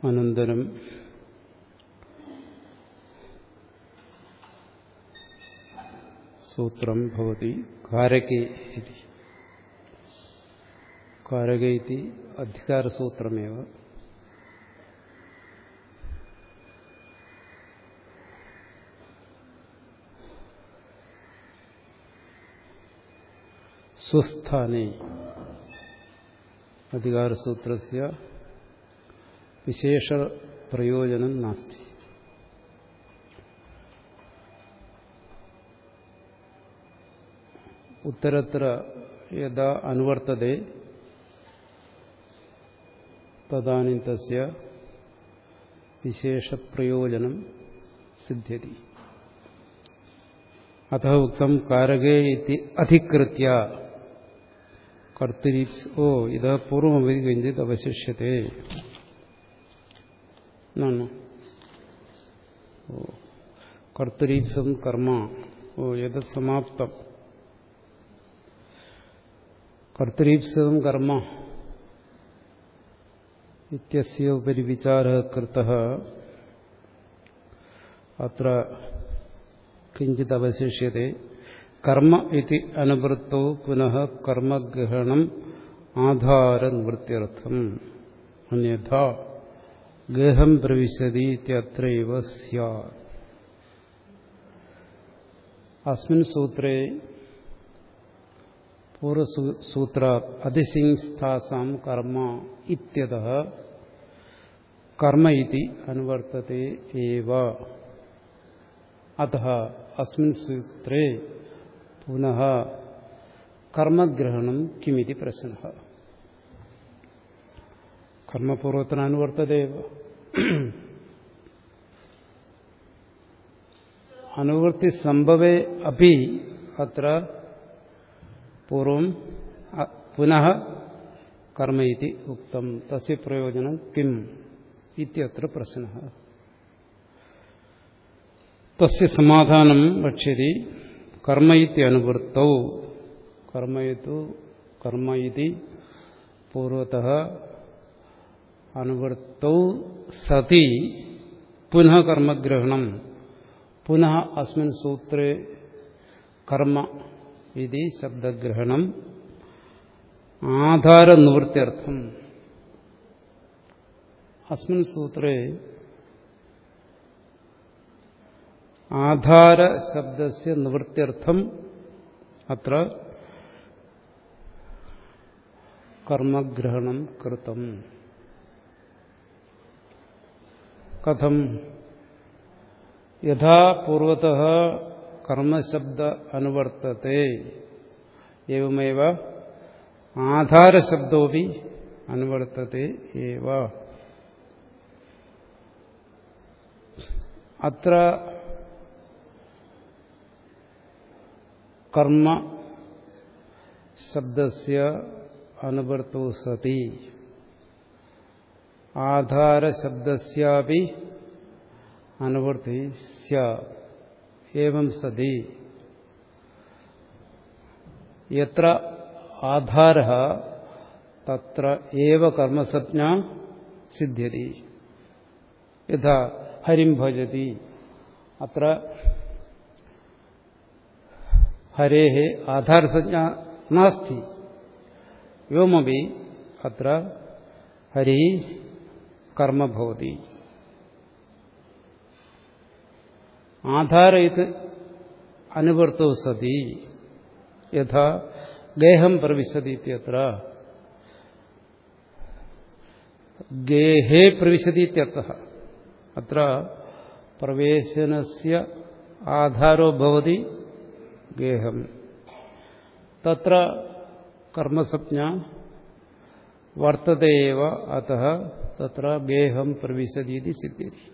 അനന്തരം സൂത്രം ഭവതി കാരകേ ഇതി കാരക ഇതി അധികാരസൂത്രമേവ സ്വസ്ഥാനെ അധികാരസൂത്രസ്യ വിശേഷ പ്രയോജനം നാസ്തി ഉത്തരത്ര യഥാ അനുവർത്തതെ തദാനി തസ്യ വിശേഷപ്രയോജനം സിദ്ധ്യതി അഥ ഉക്തം കാരകേ ഇതി അധികൃത്യ കർത്തരീപ്സ് ഓ ഇത് പൂർവമവധി കിഞ്ചിത് അവശിഷ്യത്തെ എന്നാണ് ഓ കർത്തരീപ്സം കർമ്മ ഓ യത് സമാപ്തം കർത്തരീപ്സം കർമ്മ ഇത്യസ്യ ഉപരി വിചാരः കൃതः അത്ര കിഞ്ചിത് അവശിഷ്യത്തെ കർമ്മ ഇതി അനുവൃത്തോ പുനഃ കർമ്മഗ്രഹണം ആധാരനിവൃത്യർത്ഥം അന്യഥ ഗേഹം പ്രവിശതി ഇത്യത്രൈവ സ്യാത് അസ്മിൻ സൂത്രേ പൂർവസൂത്ര അതിസിംസ്ഥാസാം കർമ്മ ഇത്യത കർമ്മ ഇതി അനുവർത്തത്തെ ഏവ അത അസ്മിൻ സൂത്രേ പുനഃ കർമ്മഗ്രഹണം കിമിതി പ്രശ്ന കർമ്മപൂർവത്തിനനുവർത്തതേവ അനുവൃത്തി സംഭവേ അപ്പി അത്ര പൂർവം പുനഃ കർമ്മ ഇതി ഉക്തം തസ്യ പ്രയോജനം കിം ഇത്യത്ര പ്രശ്ന തസ്യ സമാധാനം വക്ഷ്യതി കർമ്മ ഇത്യനുവൃത്തൗ കർമ്മയത്തു കർമ്മ ഇതി പൂർവത അനുവൃത്തൗ സതി പുനഃ കർമ്മഗ്രഹണം പുനഃ അസ്മിൻ സൂത്രേ കർമ്മ ഇതി ശബ്ദഗ്രഹണം ആധാരനിവൃത്യർത്ഥം അസ്മിൻ സൂത്രേ ആധാര ശബ്ദസ്യ നിവൃത്യർത്ഥം അത്ര കർമ്മഗ്രഹണം കൃതം കഥം യഥാ പൂർവത കർമ്മശബ്ദ അനുവർത്തത്തെ എവമേവ ആധാരശബ്ദോപി അനുവർത്തത്തെ ഏവ അത്ര കർമ്മ ശബ്ദസ്യ അനുവർത്തോ സതി ആധാരശബ്ദസ്യാപി അനുവർത്തി സ്യം സതി യത്ര ആധാര തത്ര ഏവ കർമ്മസജ്ഞ സിദ്ധ്യതി യഥാ ഹരിം ഭജതി അത്ര ഹരേ ആധാരസജ്ഞ നാസ്തി വ്യോമപി അത്ര ഹരി കർമ്മ ഭവതി ആധാര ഇത് അനുവർത്തോ സതി യഥാ ഗേഹം പ്രവിശതി ഇത്യത്ര ഗേഹേ പ്രവിശതി ഇത്യർത്ഥ അത്ര പ്രവേശനസ്യ ആധാരോ ഭവതി ഗേഹം തത്ര കർമ്മസജ്ഞ വർത്തതേവ അത തത്ര ഗേഹം പ്രവിശതി ഇതി സിദ്ധ്യതി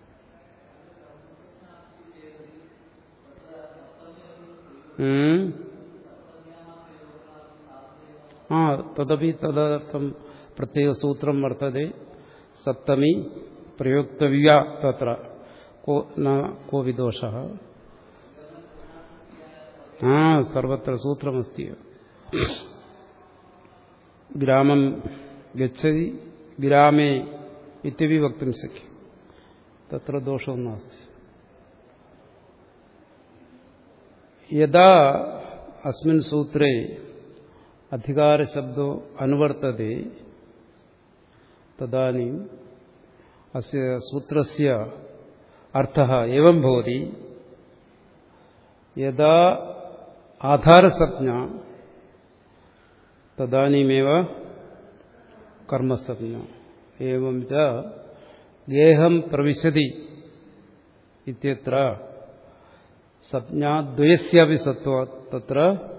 ആ തദപി തദർത്ഥം പ്രത്യേകസൂത്രം വർത്തതെ സപ്തമി പ്രയോക്തവ്യ തത്ര കോ വിദോഷ ആ സർവത്ര സൂത്രമസ്തി ഗ്രാമം ഗച്ഛതി ഗ്രാമേ इत्यपि वक्तुं शक्यं तत्र दोषो नास्ति यदा अस्मिन् सूत्रे अधिकारशब्दो अनुवर्तते तदानीम् अस्य सूत्रस्य अर्थः एवं भवति यदा आधारसंज्ञा तदानीमेव कर्मसंज्ञा एवं च गेहं प्रविशति इत्यत्र संज्ञाद्वयस्यापि सत्त्वात् तत्र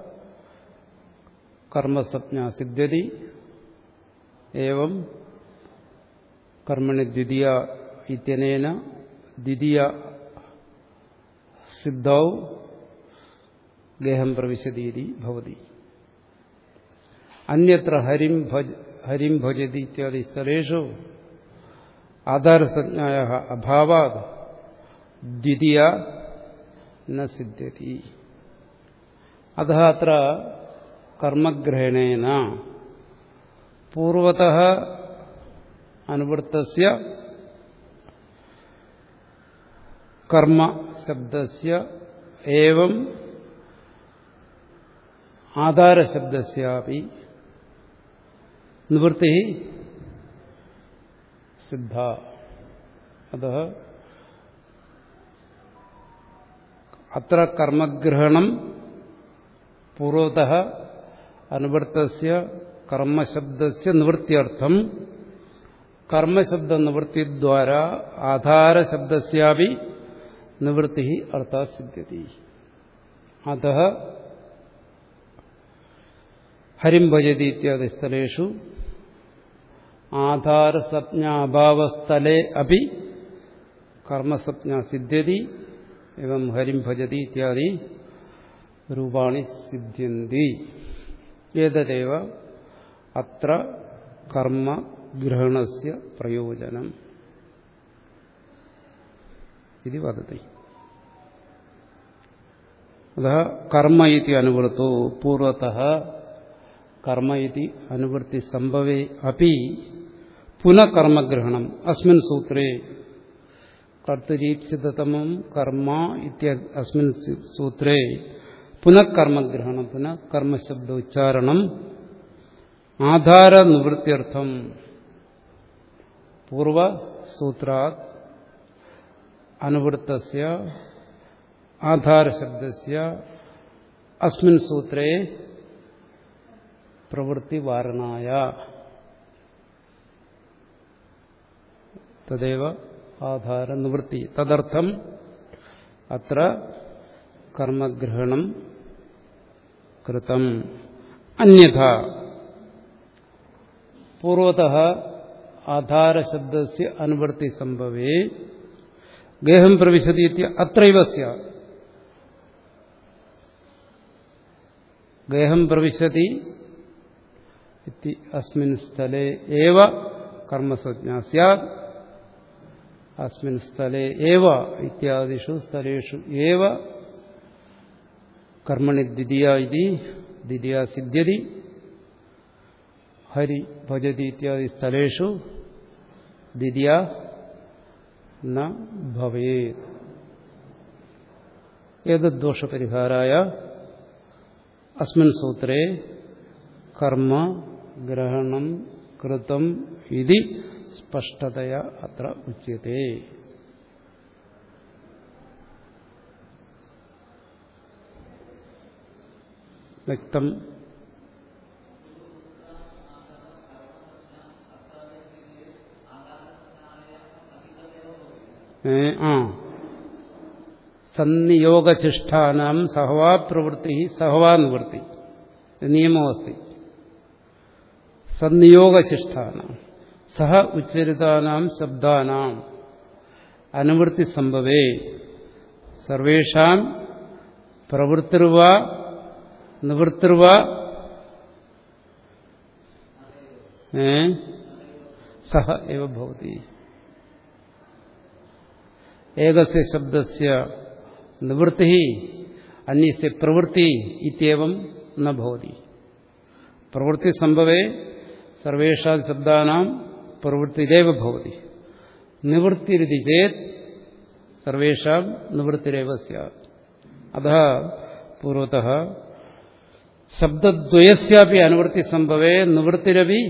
कर्मसंज्ञा सिद्ध्यति एवं कर्मणि द्वितीया इत्यनेन द्वितीया सिद्धौ गेहं प्रविशति इति भवति अन्यत्र हरिं भज हरिं भजति इत्यादि स्थलेषु आधारसंज्ञायाः अभावात् द्वितीया न सिद्ध्यति अतः अत्र कर्मग्रहणेन पूर्वतः अनुवृत्तस्य कर्मशब्दस्य एवं आधारशब्दस्यापि निवृत्तिः सिद्धा अतः अत्र कर्मग्रहणं पूर्वतः अनुवृत्तस्य कर्मशब्दस्य निवृत्त्यर्थं कर्मशब्दनिवृत्तिद्वारा आधारशब्दस्यापि निवृत्तिः अर्थात् सिद्ध्यति अतः हरिं भजति इत्यादि स्थलेषु आधारसंज्ञाभावस्थले अपि कर्मसंज्ञा सिद्ध्यति एवं हरिं भजति इत्यादि रूपाणि सिद्ध्यन्ति एतदेव अत्र कर्मग्रहणस्य प्रयोजनम् इति वदति अतः कर्म इति अनुवृत्तो पूर्वतः कर्म इति अनुवृत्तिसम्भवे अपि पुनः कर्मग्रहणम् अस्मिन् सूत्रे कर्तरीप्सिततमं कर्म इत्यादि अस्मिन् सूत्रे पुनः कर्मग्रहणं पुनः कर्मशब्दोच्चारणम् आधारनिवृत्त्यर्थं पूर्वसूत्रात् अनुवृत्तस्य आधारशब्दस्य अस्मिन् सूत्रे प्रवृत्तिवारणाय तदेव आधारनिवृत्ति तदर्थम् अत्र कर्मग्रहणं कृतम् अन्यथा पूर्वतः आधारशब्दस्य अनुवृत्तिसम्भवे गेहं प्रविशति इति अत्रैव स्यात् गेहं प्रविशति इति अस्मिन् स्थले एव कर्मसंज्ञा स्यात् अस्मिन् स्थले एव इत्यादिषु स्थलेषु एव कर्मणि द्वितीया इति द्वितीया सिद्ध्यति हरि भजति इत्यादि स्थलेषु द्वितीया न भवेत् एतद्दोषपरिहाराय अस्मिन् सूत्रे कर्म ग्रहणं कृतम् इति स्पष्टतया अत्र उच्यते വ്യക്തം ആ സന്നിയോഗശിഷ്ടാനാം സഹവാ പ്രവൃത്തി സഹവാ നിവൃത്തി നിയമമസ്തി സന്നിയോഗശിഷ്ടാനാം സഹ ഉച്ചരിതാനാം ശബ്ദാനാം അനുവൃത്തി സംഭവേ സർവേഷാം പ്രവൃത്തിർവ നിവൃത്തിർവ സഹ എവ ഭവതി ഏകസ്യ ശബ്ദസ്യ നിവൃത്തി അന്യസ്യ പ്രവൃത്തി ഇത്യവം ന ഭവതി പ്രവൃത്തി സംഭവേ സർവേഷാ ശബ്ദാനാം പ്രവൃത്തിരേവ ഭവതി നിവൃത്തിരിതി ചേത് സർവേഷാം നിവൃത്തിരേവ സ്യാത് അത പൂർവത ശബ്ദദ്വയസ്യാപി അനുവൃത്തി സംഭവേ നിവൃത്തിരവി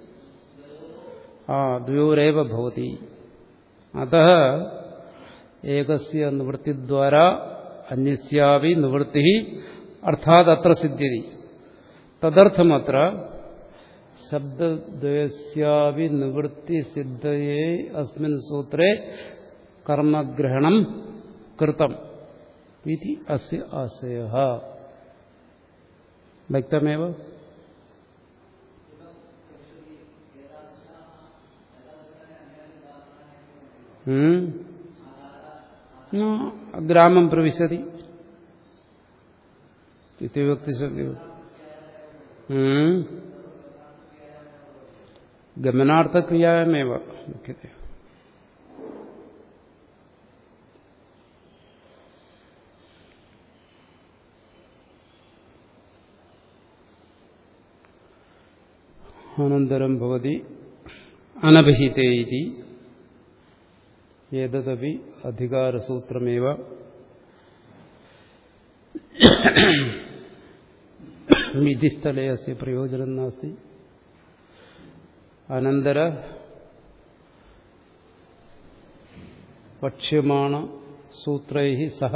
ആ ദ്വയോരേവ ഭവതി അത ഏകസ്യ നിവൃത്തിദ്വാരാ അന്യസ്യാപി നിവൃത്തി അർത്ഥാത് അത്ര സിദ്ധ്യതി തദർത്ഥമത്ര ശബ്ദദ്വയസ്യാപി നിവൃത്തി സിദ്ധയേ അസ്മിൻ സൂത്രേ കർമ്മഗ്രഹണം കൃതം ഇതി അസ്യ ആശയ വ്യക്തമേവ ഗ്രാമം പ്രവിശതി ഇത്യവക്തിശക്തി ഗമനാർത്ഥക്രിയായമേവ മുഖ്യത അനന്തരം ഭവതി അനഭിഹിതേ ഇതി ഏതദപി അധികാരസൂത്രമേവ വിധിസ്ഥലേ അസ്യ പ്രയോജനം നാസ്തി അനന്തര വക്ഷ്യമാണ സൂത്രൈ സഹ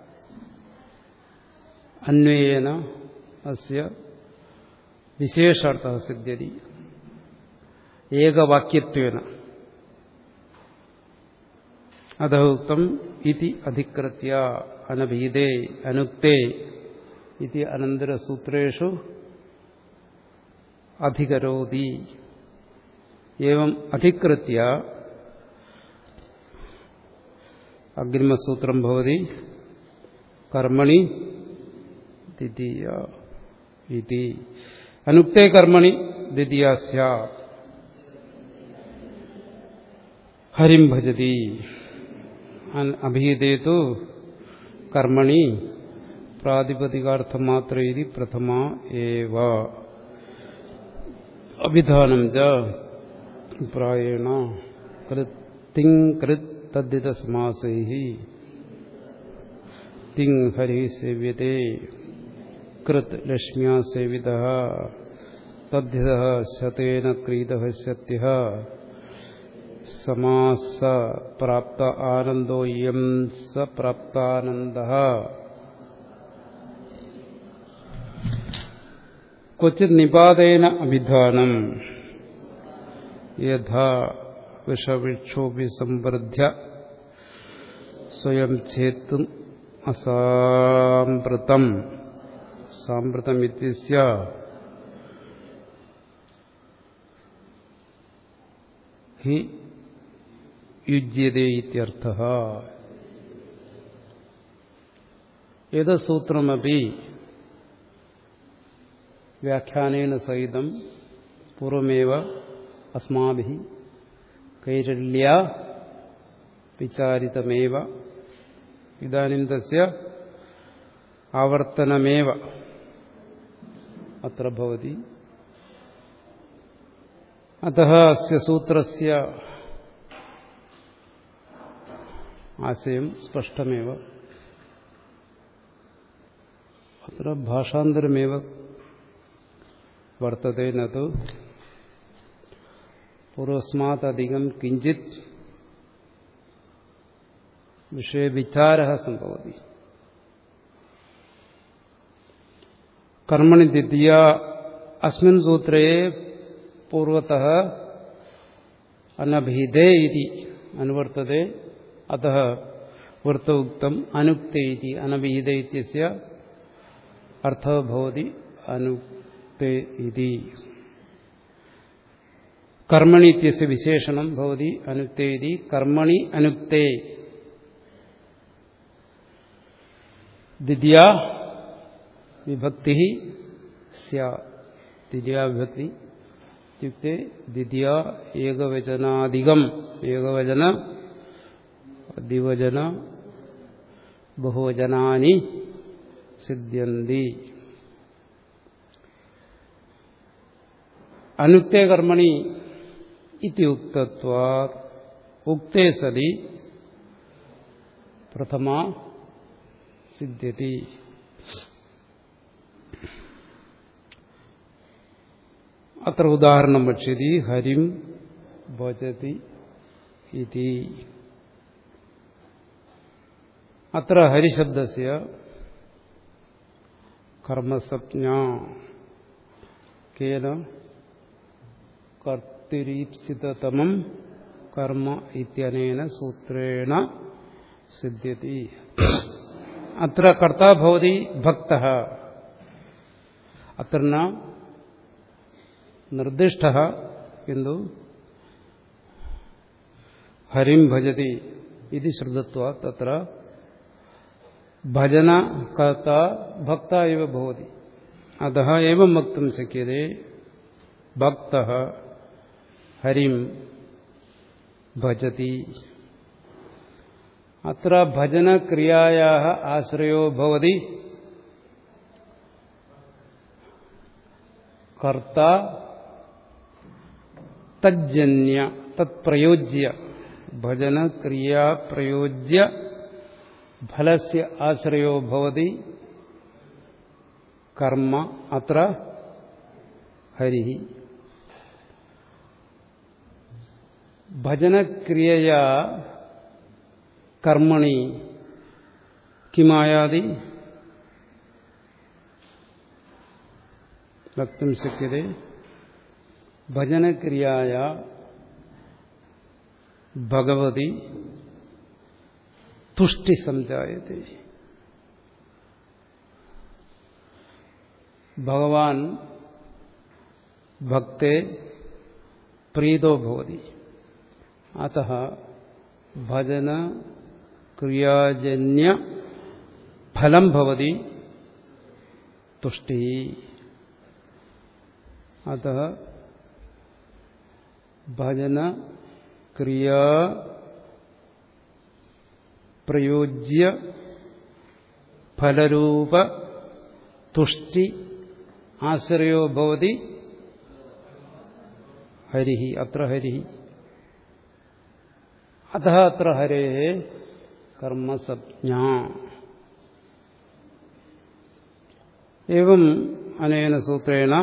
അന്വയേന അസ്യ വിശേഷാർത്ഥ സിദ്ധ്യതി ഏകവാക്യത്വേന അധോക്തം ഇതി അധികൃത്യ അനഭീതേ അനുക്തേ ഇതി അനന്തരസൂത്രേഷു അധികരോതി ഏവം അധികൃത്യ അഗ്രിമസൂത്രം ഭവതി കർമ്മണി ദ്വിതീയ ഇതി അനുക്തേ കർമ്മണി ദ്വിതീയ സ്യാത് ഹരിം ഭജതി അഭീതേ തു കർമ്മണി പ്രാതിപതികാർത്ഥമാത്ര ഇതി പ്രഥമ ഏവ അഭിധാനം ച പ്രായേണ തിങ് കൃത് തദ്ധിത സമാസൈ തിങ് ഹരി സേവ്യത്തെ കൃത് ലക്ഷ്മ്യാ സേവിത തദ്ധിത ശതേന ക്രീത സത്യ സമാസ പ്രാപ്ത ആനന്ദോ യം സ പ്രാപ്താനന്ദ ക്വചിത് നിപാതേന അഭിധാനം യഥാ വിഷവൃക്ഷോപി സംവൃദ്ധ്യ സ്വയം ചേത്തും അസാമ്പ്രതം സാമ്പ്രതമിത്യസ്യ ഹി യുജ്യതേ ഇത്യർത്ഥ ഏത് സൂത്രമപി വ്യാഖ്യാനേന സഹിതം പൂർവമേവ അസ്മാഭി കൈരല്യ വിചാരിതമേവ ഇതാനും തസ്യ ആവർത്തനമേവ അത്ര ഭവതി അത അസ്യ സൂത്രസ്യ ആശയം സ്പഷ്ടമേവ അത്ര ഭാഷാന്തരമേവ വർത്തത്തെ നു പൂർവസ്മാതധികം കിഞ്ചിത് വിഷയവിചാര സംഭവതി കർമ്മണി ദ്വിതീയ അസ്മിൻ സൂത്രേ പൂർവത അനഭീതേ ഇതി അനുവർത്തത്തെ അത വൃത്തോക്തം അനുക്തേ ഇതി അനഭീതേ ഇത്യസ്യ അർത്ഥ ഭവതി അനുക്തേ ഇതി കർമ്മണി ഇത്യസ്യ വിശേഷണം ഭവതി അനുക്തേ ഇതി കർമ്മണി അനുക്തേ ദ്വിതീയ വിഭക്തി സ്യാത് ദ്വിതീയ വിഭക്തി ഇത്യുക്തെ ദ്വിതീയ ഏകവചനാധികം ഏകവചന ദ്വിവചന ബഹുവചനാനി സിദ്ധ്യന്തി അനുക്തേ കർമ്മണി ഇത്യുക്തത്വാ ഉക്തേ സതി പ്രഥമ സിദ്ധ്യതി അത്ര ഉദാഹരണം വക്ഷ്യതി ഹരിം ഭജതി ഇതി അത്ര ഹരിശബ്ദസ്യ കർമ്മസജ്ഞ കേന കർത്തിരീപ്സിതമം കർമ്മ ഇത്യനേന സൂത്രേണ സിദ്ധ്യതി അത്ര കർത്താ ഭവതി ഭക്ത അത്ര ന നിർദ്ദിഷ്ട കിന്തു ഹരിം ഭജതി ഇത് ശ്രുതത്വ തത്ര ഭജന കർത്ത ഭക്ത ഇവ ഭവതി അത എവം വക്തും ശക്യത്തെ ഭക്ത ഹരിം ഭജതി അത്ര ഭജനക്രിയായാ ആശ്രയോ ഭവതി കർത്ത തജ്ജന്യ തത്പ്രയോജ്യ ഭജനക്രിയാ പ്രയോജ്യ ഫലസ്യ ആശ്രയോ ഭവതി കർമ്മ അത്ര ഹരി ഭജനക്രിയയാ കർമ്മണി കിമായാതി വക്തും ശക്യത ഭജനക്രിയായ ഭഗവതി തുഷ്ടി സംജായത്തെ ഭഗവാൻ ഭക്തെ പ്രീതോ ഭവതി അത ഭജന ക്രിയാജന്യ ഫലം ഭവതി തുഷ്ടി അത ഭജന ക്രിയാ പ്രയോജ്യ ഫലരൂപ തുഷ്ടി ആശ്രയോ ഭവതി ഹരി അത്ര ഹരി അത അത്ര ഹരേ കർമ്മസജ്ഞ എവം അനേന സൂത്രേണ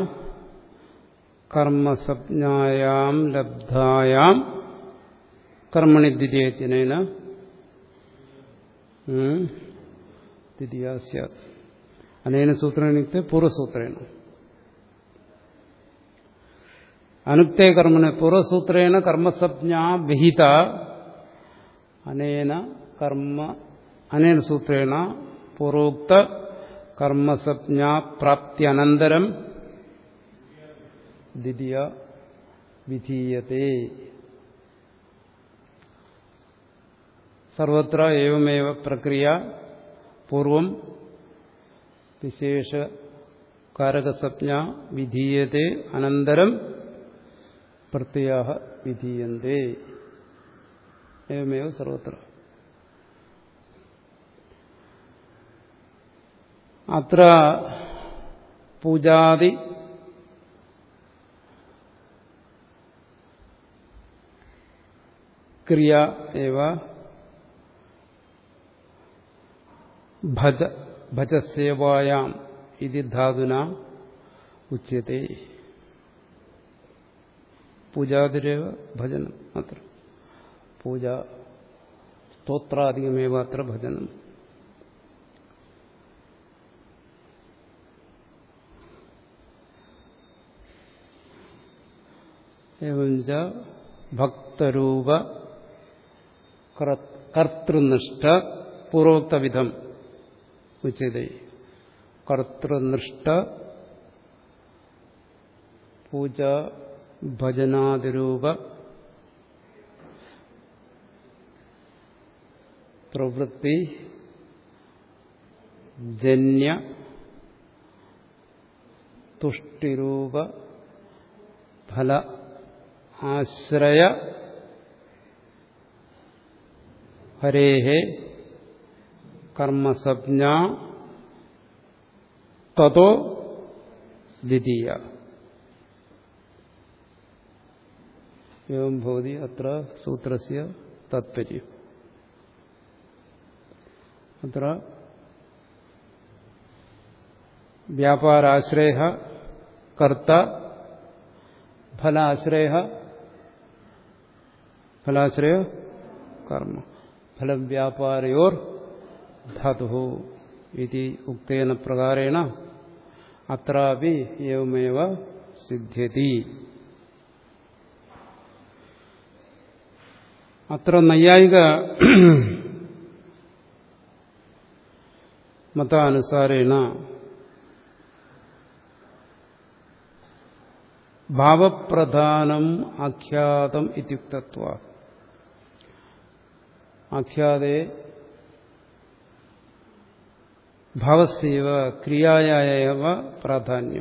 കർമ്മസജ്ഞായാം ലബ്ധായാം കർമ്മണി ദ്വിതീയത്തിനേന ദ്വിതീയ സ്യാത് അനേന സൂത്രേണ പൂർവസൂത്രേണ അനുക്തേ കർമ്മണ പൂർവസൂത്രേണ കർമ്മസജ്ഞാ വിഹിത അനേന കർമ്മ അനേന സൂത്രേണ പൂർവോക്ത കർമ്മസജ്ഞാ പ്രാപ്തിയനന്തരം ദ്വിതീയ വിധീയത്തെ സർവത്ര ഏവമേവ പ്രക്രിയ പൂർവം വിശേഷ കാരകസജ്ഞ വിധീയത്തെ അനന്തരം പ്രത്യ വിധീയന്തേ ഏവമേവ സർവത്ര അത്ര പൂജാതി ക്രിയ ഏവ ഭജ ഭജസേവായാം ഇത് ധാതുന ഉച്യത്തെ പൂജാതിരേവ ഭജനം അത്ര പൂജ സ്തോത്രാധികമേവ അത്ര ഭജനം എവഞ്ച ഭക്തരൂപ കർത്തൃനിഷ്ഠ പൂർവോക്തവിധം ഉച്ചത കർത്തൃനിഷ്ഠ പൂജ ഭജനാതിരൂപ പ്രവൃത്തി ജന്യ തുഷ്ടിരൂപ ഫല ആശ്രയ ഹരേഹേ കർമ്മസജ്ഞ തതോ ദ്വിതീയ एवं भवति अत्र सूत्रस्य താത്പര്യം അത്ര വ്യാപാരാശ്രയ കർത്ത ഫലാശ്രയ ഫലാശ്രയ കർമ്മ ഫലവ്യാപാരയോർ ധാതു ഇതി ഉക്തേന പ്രകാരേണ അത്രാപി ഏവമേവ സിദ്ധ്യതി അത്ര നൈയായിക മതാനുസാരേണ ഭാവപ്രധാനം ആഖ്യാതം ഇത്യുക്തത്വ ആഖ്യാതെ ഭാവസ്യവ ക്രിയായവ പ്രാധാന്യം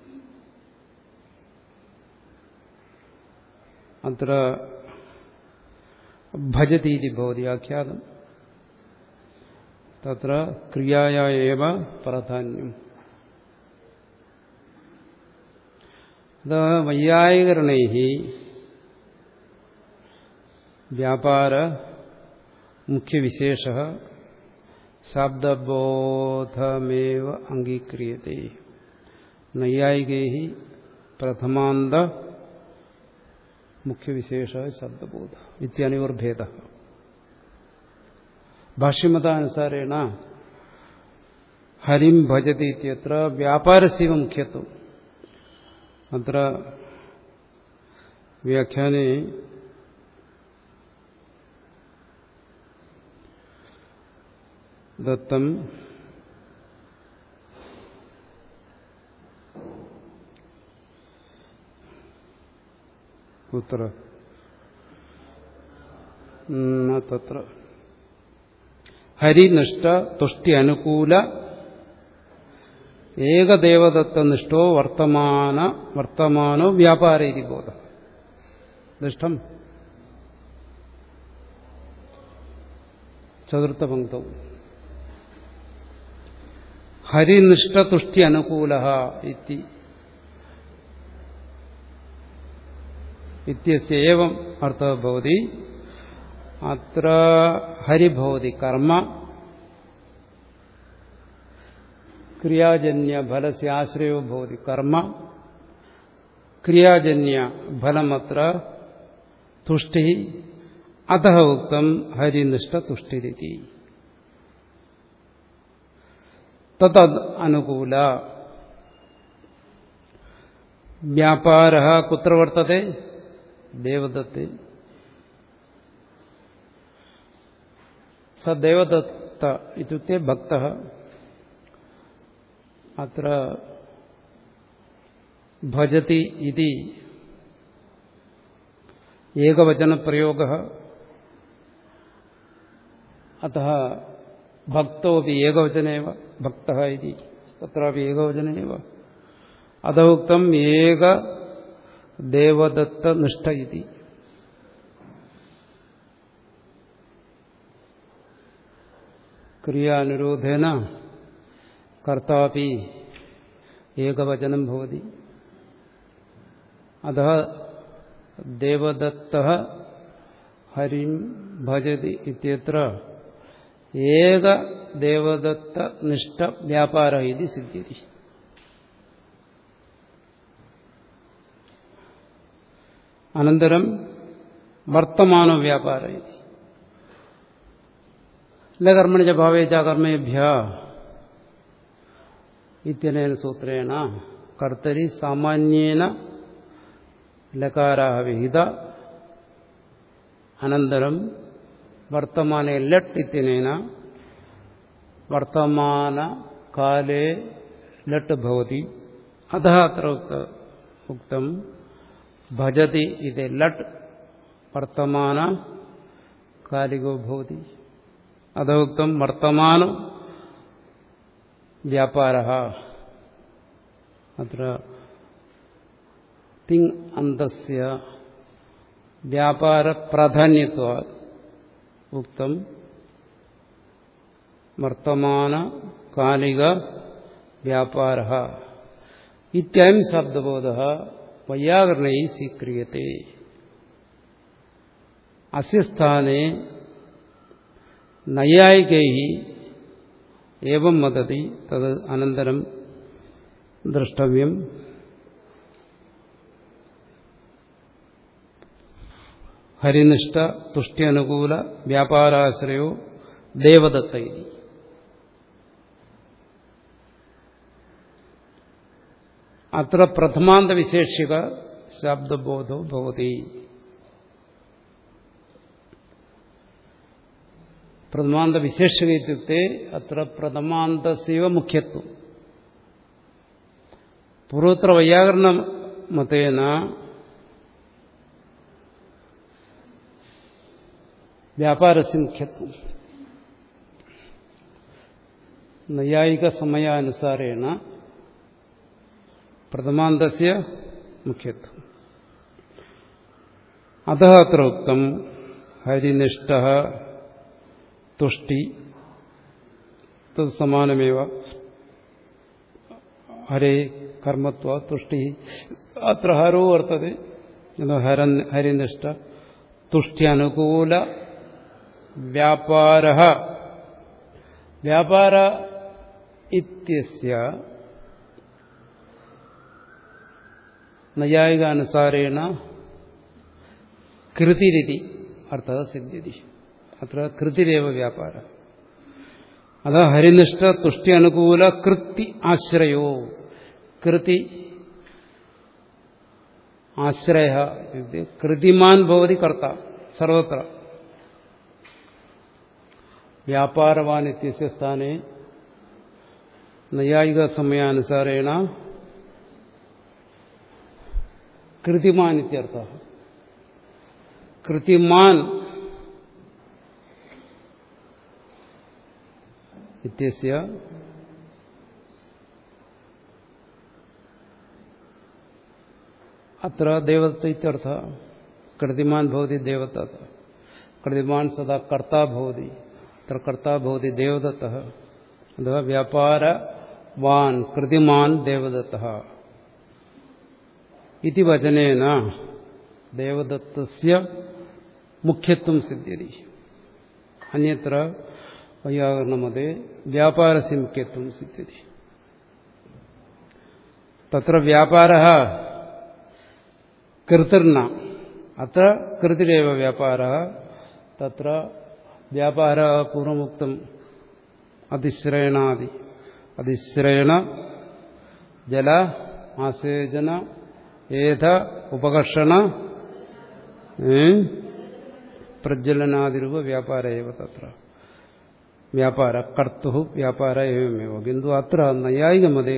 അത്ര ഭജതീതി ഭവതി ആഖ്യാതം തത്ര ക്രിയായവ പ്രാധാന്യം അത് വൈയായികരണൈ വ്യാപാര മുഖ്യവിശേഷ ശബ്ദബോധമേവ അംഗീക്രിയത്തെ നൈയായികൈ പ്രഥമാന്ത മുഖ്യവിശേഷ ശബ്ദബോധ ഇത്യനയോർഭേദ ഭാഷ്യമതാനുസാരേണ ഹരിം ഭജതി ഇത്യത്ര വ്യാപാരസ്യവ മുഖ്യത്വം അത്ര വ്യാഖ്യാനെ ദത്തം കുത്ര തത്ര ഹരിനിഷ്ഠ തുഷ്ടി അനുകൂല ഏകദേവദത്തനിഷ്ഠോ വർത്തമാന വർത്തമാനോ വ്യാപാരേരി ബോധ ദുഷ്ടം ചതുർത്ഥപങ്ക്തവും ഹരിനിഷ്ഠതുഷ്ടി അനുകൂല ഇതി ഇത്യസ്യം അർത്ഥ ഭവതി അത്ര ഹരിഭവതി കർമ്മ ക്രിയാജന്യ ഫലസ്യ ആശ്രയോ ഭവതി കർമ്മ ക്രിയാജന്യ ഫലമത്ര തുഷ്ടി അത ഉക്തം ഹരിനിഷ്ഠ തുഷ്ടിരിതി തത് അനുകൂല വ്യാപാര കുത്ര വർത്തത്തെ ദേവദത്തെ സ ദേവദത്ത ഇത്യുക്തെ ഭക്ത അത്ര ഭജതി ഇതി ഏകവചനപ്രയോഗ അത ഭക്തോപി ഏകവചനേവ ഭക്ത ഇതി തത്രാപി ഏകവചനേവ അധോക്തം ഏക ദേവദത്തനിഷ്ഠ ഇതി ക്രിയാനുരോധേന കർത്താപി ഏകവചനം ഭവതി അത ദേവദത്ത ഹരിം ഭജതി ഇത്യത്ര ഏക ദേവദത്ത നിഷ്ഠ വ്യാപാര ഇത് സിദ്ധ്യതി അനന്തരം വർത്തമാന വ്യാപാര ഇത് ലകർമ്മണിച്ച ഭാവേച്ച കർമ്മേഭ്യ ഇത്യനേന സൂത്രേണ കർത്തരി സാമാന്യേന ലകാരാ വിഹിത അനന്തരം വർത്തമാനെ ലട്ട് ഇത്യനേന വർത്തമാന കാലേ ലട്ട് ഭവതി അത അത്ര ഉക്തം ഭജതി ഇത് ലട്ട് വർത്തമാന കാലികോ ഭവതി അതോക്തം വർത്തമാനം വ്യാപാര അത്ര തിങ് അന്തസ്യ വ്യാപാര പ്രാധാന്യത്വ ഉക്തം വർത്തമാന കാലിക വ്യാപാര ഇത്യം ശബ്ദബോധ വൈയാകരണൈ സ്വീക്രിയത്തെ അസ്യ സ്ഥാനെ നൈയായികൈ ഏവം വദതി തത് അനന്തരം ദ്രഷ്ടവ്യം ഹരിനിഷ്ഠ തുഷ്ട്യനുകൂല വ്യാപാരാശ്രയോ ദേവദത്ത ഇതി അത്ര പ്രഥമാന്തവിശേഷിക ശബ്ദബോധോ ഭവതി പ്രഥമാന്തവിശേഷിക ഇത്യുക്തെ അത്ര പ്രഥമാന്തസ്യവ മുഖ്യത്വം പൂർവത്ര വൈയാകരണ മതേന വ്യാപാരസ്യ മുഖ്യത്വം നൈയായിക സമയാനുസാരേണ പ്രഥമാന്തസ്യ മുഖ്യത്വം അത അത്ര ഉക്തം ഹരിനിഷ്ഠ തുഷ്ടി തത് സമാനമേവ ഹരേ കർമ്മത്വ തുഷ്ടി അത്ര ഹരോ വർത്തതെ ഹരൻ ഹരിനിഷ്ഠ തുഷ്ട്യനുകൂല വ്യാപാര വ്യാപാര ഇത്യസ്യ നൈയായികാനുസാരേണ കൃതിരിതി അർത്ഥ സിദ്ധ്യതി അത്ര കൃതിരേവ വ്യാപാര അത ഹരിനിഷ്ഠ തുഷ്ടി അനുകൂല കൃത്തി ആശ്രയോ കൃതി ആശ്രയ കൃതിമാൻ ഭവതി കർത്ത സർവത്ര വ്യാപാരവാൻ ഇത്യസ്യ സ്ഥാനെ നൈയായിക സമയാനുസാരേണ കൃതിമാൻ ഇത്യർത്ഥ കൃതിമാൻ ഇത്യസ്യ അത്ര ദേവദത്ത ഇത്യർത്ഥ കൃതിമാൻ ഭവതി ദേവത കൃതിമാൻ സദാ കർത്താ ഭവതി അത്ര കർത്താ ഭവതി ദേവദത്ത അഥവാ വ്യാപാരവാൻ കൃതിമാൻ ദേവദത്ത ഇതി വചനേന ദേവദത്തസ്യ മുഖ്യത്വം സിദ്ധ്യതി അന്യത്ര വൈയാകരണമതേ വ്യാപാരസ്യ മുഖ്യത്വം സിദ്ധ്യതി തത്ര വ്യാപാര കൃതിർണ അത്ര കൃതിരേവ വ്യാപാര തത്ര വ്യാപാര പൂർവമുക്തം അതിശ്രയണാദി അതിശ്രയണ ജല ആസേചന ഏത ഉപകർഷണ പ്രജ്വലനാദിരൂപ വ്യാപാര ഏവ തത്ര വ്യാപാര കർത്തു വ്യാപാര ഏവമേവ കിന്തു അത്ര നൈയായികമതേ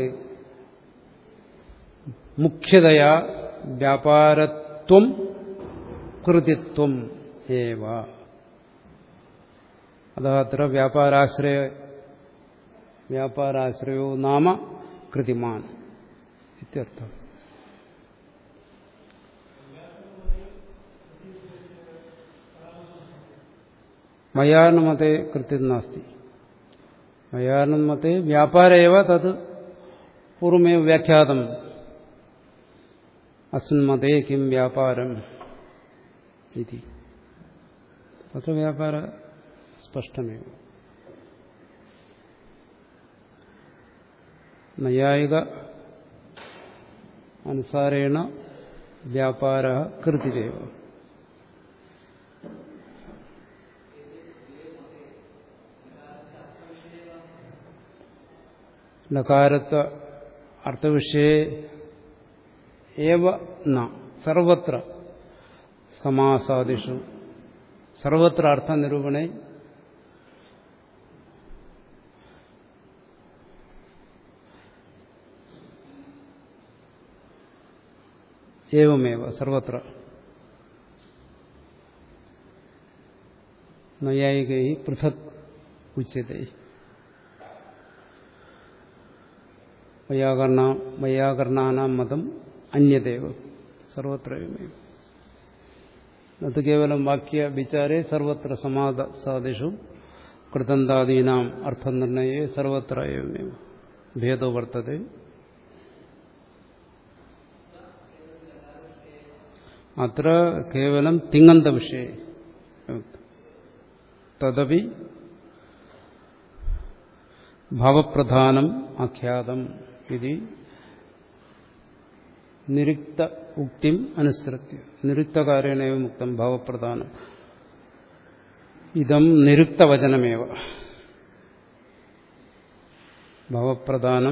മുഖ്യതയാ വ്യാപാരത്വം കൃതിത്വം ഏവ അത്ര വ്യാപാരാശ്രയ വ്യാപാരാശ്രയോ നാമ കൃതിമാൻ ഇത്യർത്ഥം മയാനമത്തെ കൃത്യം നാസ്തി മയാനമത്തെ വ്യാപാരേവ തത് പൂർവമേവ വ്യാഖ്യാതം അസ്മതേ കിം വ്യാപാരം ഇതി തത്ര വ്യാപാര സ്പഷ്ടമേവ നൈയായിക അനുസാരേണ വ്യാപാര കൃതിരേവ ലകാരത്വ അർത്ഥവിഷയ ഏവ ന സർവത്ര സമാസാദിഷു സർവത്ര അർത്ഥനിരൂപണേ ഏവമേവ സർവത്ര നൈയായികൈ പൃഥക് ഉച്യത്തെ വൈയാകരണ വൈയാകരണാനാം മതം അന്യദേവ സർവത്രയുമേവ അത് കേവലം വാക്യ വിചാരേ സർവത്ര സമാസാദിഷു കൃതന്താദീനാം അർത്ഥനിർണയേ സർവത്ര ഏവമേവ ഭേദോ വർത്തത്തെ അത്ര കേവലം തിങ്ങന്ത വിഷയ തദപി ഭാവപ്രധാനം ആഖ്യാതം ഇത് നിരുക്ത ഉക്തിം അനുസൃത്യ നിരുക്തകാരേണേവ മുക്തം ഭാവപ്രധാനം ഇതം നിരുക്തവചനമേവ ഭാവപ്രധാനം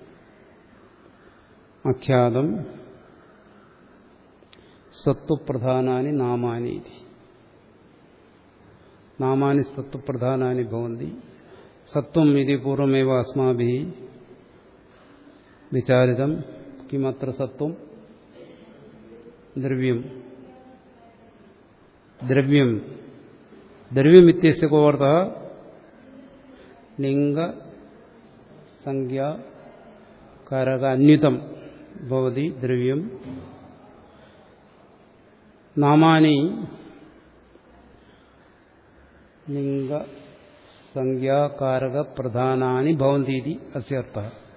ആഖ്യാതം സത്വപ്രധാനാനി നാമാനി നാമാനി സത്വപ്രധാനാനി ഭവന്തി സത്വം ഇതി പൂർവമേവ അസ്മാഭി വിചാരിതം കിമത്ര സത്വം ദ്രവ്യം ദ്രവ്യം ദ്രവ്യമിത്യസ്യ കോർത്ഥ ലിംഗ സംഖ്യ കാരക അന്യുതം ഭവതി ദ്രവ്യം നാമാനി ലിംഗ സംഖ്യാകാരക പ്രധാനാനി ഭവന്തി അസ്യർത്ഥ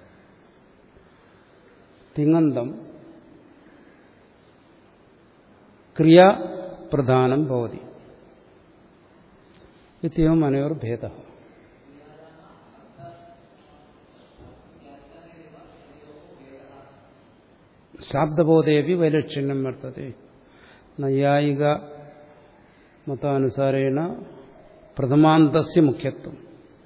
തിങ്ങന്തം ക്രിയാപ്രധാനം ഭവതി ഇത്യവും അനയോർഭേദ ശാബ്ദബോധേപി വൈലക്ഷ്യണ്യം വർത്തത്തെ നൈയായിക മതാനുസാരേണ പ്രഥമാന്തസ്യ മുഖ്യത്വം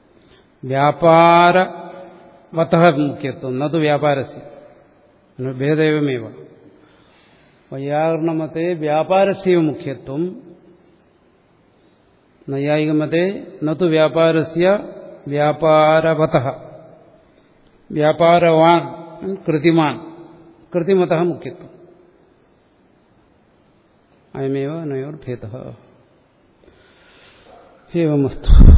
വ്യാപാരവത മുഖ്യത്വം നതു വ്യാപാരസ്യ ഭേദമേവ വൈയാകരണമത്തെ വ്യാപാരസ്യ മുഖ്യത്വം നൈയായികമത്തെ നതു വ്യാപാരസ്യ വ്യാപാരവത വ്യാപാരവാൻ കൃതിമാൻ കൃതിമത മുഖ്യത്വം അയമേവ നയോർഭേദ एवमस्तु